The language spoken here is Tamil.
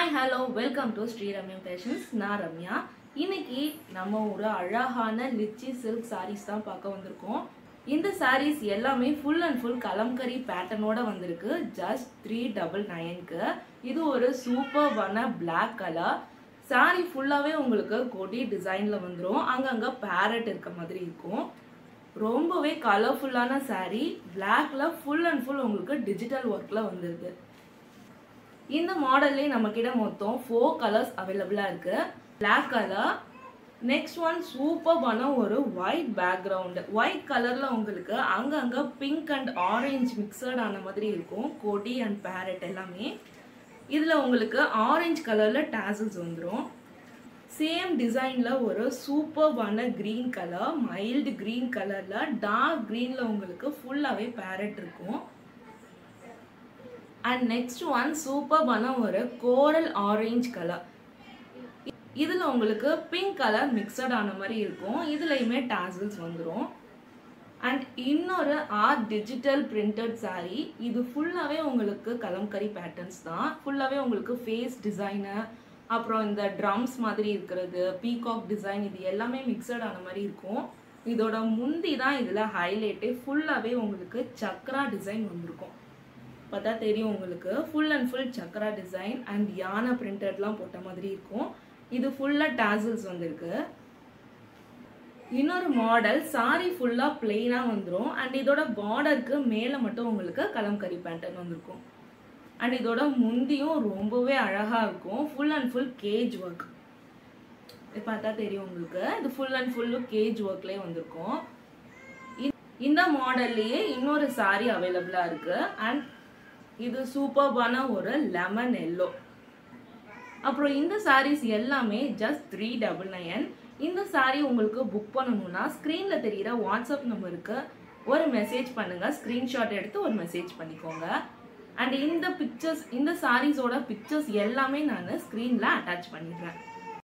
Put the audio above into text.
hi hello welcome to Sri Ramya fashions நான் ரம்யா இன்னைக்கு நம்ம ஒரு அழகான லிச்சி சில்க் சாரீஸ் தான் பார்க்க வந்திருக்கோம் இந்த சாரீஸ் எல்லாமே ஃபுல் அண்ட் ஃபுல் கலம்கரி பேட்டர்னோட வந்திருக்கு ஜஸ்ட் த்ரீ டபுள் நைனுக்கு இது ஒரு சூப்பர்வான பிளாக் கலர் சாரீ ஃபுல்லாகவே உங்களுக்கு கொடி டிசைனில் வந்துடும் அங்கங்கே பேரட் இருக்க மாதிரி இருக்கும் ரொம்பவே கலர்ஃபுல்லான saree பிளாக்ல ஃபுல் அண்ட் ஃபுல் உங்களுக்கு டிஜிட்டல் ஒர்க்கில் வந்துருது இந்த மாடல்லே நம்ம கிட்ட மொத்தம் ஃபோர் கலர்ஸ் அவைலபிளாக இருக்கு பிளாக் கலர் நெக்ஸ்ட் ஒன் சூப்பர்பான ஒரு ஒயிட் பேக்ரவுண்டு ஒயிட் கலரில் உங்களுக்கு அங்கங்கே பிங்க் அண்ட் ஆரஞ்சு மிக்சட் ஆன மாதிரி இருக்கும் கொடி அண்ட் பேரட் எல்லாமே இதில் உங்களுக்கு ஆரஞ்சு கலரில் டேசல்ஸ் வந்துடும் சேம் டிசைனில் ஒரு சூப்பர்பான க்ரீன் கலர் மைல்டு க்ரீன் கலரில் டார்க் க்ரீனில் உங்களுக்கு ஃபுல்லாகவே பேரட் இருக்கும் அண்ட் நெக்ஸ்ட் ஒன் சூப்பர்பான ஒரு கோரல் ஆரஞ்சு கலர் இதில் உங்களுக்கு பிங்க் கலர் மிக்சட் ஆன மாதிரி இருக்கும் இதுலேயுமே டாசல்ஸ் வந்துடும் அண்ட் இன்னொரு ஆர்ட் டிஜிட்டல் பிரிண்டட் saree இது ஃபுல்லாகவே உங்களுக்கு கலம்கரி பேட்டர்ன்ஸ் தான் ஃபுல்லாகவே உங்களுக்கு ஃபேஸ் டிசைனு அப்புறம் இந்த ட்ரம்ஸ் மாதிரி இருக்கிறது பீகாக் டிசைன் இது எல்லாமே மிக்சட் ஆன மாதிரி இருக்கும் இதோட முந்தி தான் இதில் ஹைலைட்டே ஃபுல்லாகவே உங்களுக்கு சக்ரா டிசைன் வந்திருக்கும் பார்த்தா தெரியும் உங்களுக்கு full and full chakra design and யானை பிரிண்டட்லாம் போட்ட மாதிரி இருக்கும் இது ஃபுல்லாக டாசல்ஸ் வந்திருக்கு இன்னொரு மாடல் சாரி ஃபுல்லாக பிளெயினாக வந்துடும் அண்ட் இதோட பார்டருக்கு மேலே மட்டும் உங்களுக்கு கலம்கரி பேட்டர்ன் வந்திருக்கும் அண்ட் இதோட முந்தியும் ரொம்பவே அழகாக இருக்கும் ஃபுல் அண்ட் ஃபுல் கேஜ் ஒர்க் இது பார்த்தா தெரியும் உங்களுக்கு இது ஃபுல் அண்ட் ஃபுல்லு கேஜ் ஒர்க்லேயே வந்திருக்கும் இ- இந்த மாடல்லையே இன்னொரு saree அவைலபிளாக இருக்குது அண்ட் இது சூப்பர்பான ஒரு லெமன் எல்லோ அப்புறம் இந்த sarees எல்லாமே ஜஸ்ட் த்ரீ டபுள் நைன் இந்த saree உங்களுக்கு புக் பண்ணணும்னா ஸ்க்ரீனில் தெரிகிற வாட்ஸ்அப் நம்பருக்கு ஒரு மெசேஜ் பண்ணுங்கள் ஸ்க்ரீன்ஷாட் எடுத்து ஒரு மெசேஜ் பண்ணிக்கோங்க அண்ட் இந்த பிக்சர்ஸ் இந்த சாரீஸோட பிக்சர்ஸ் எல்லாமே நான் ஸ்க்ரீனில் அட்டாச் பண்ணிடுறேன்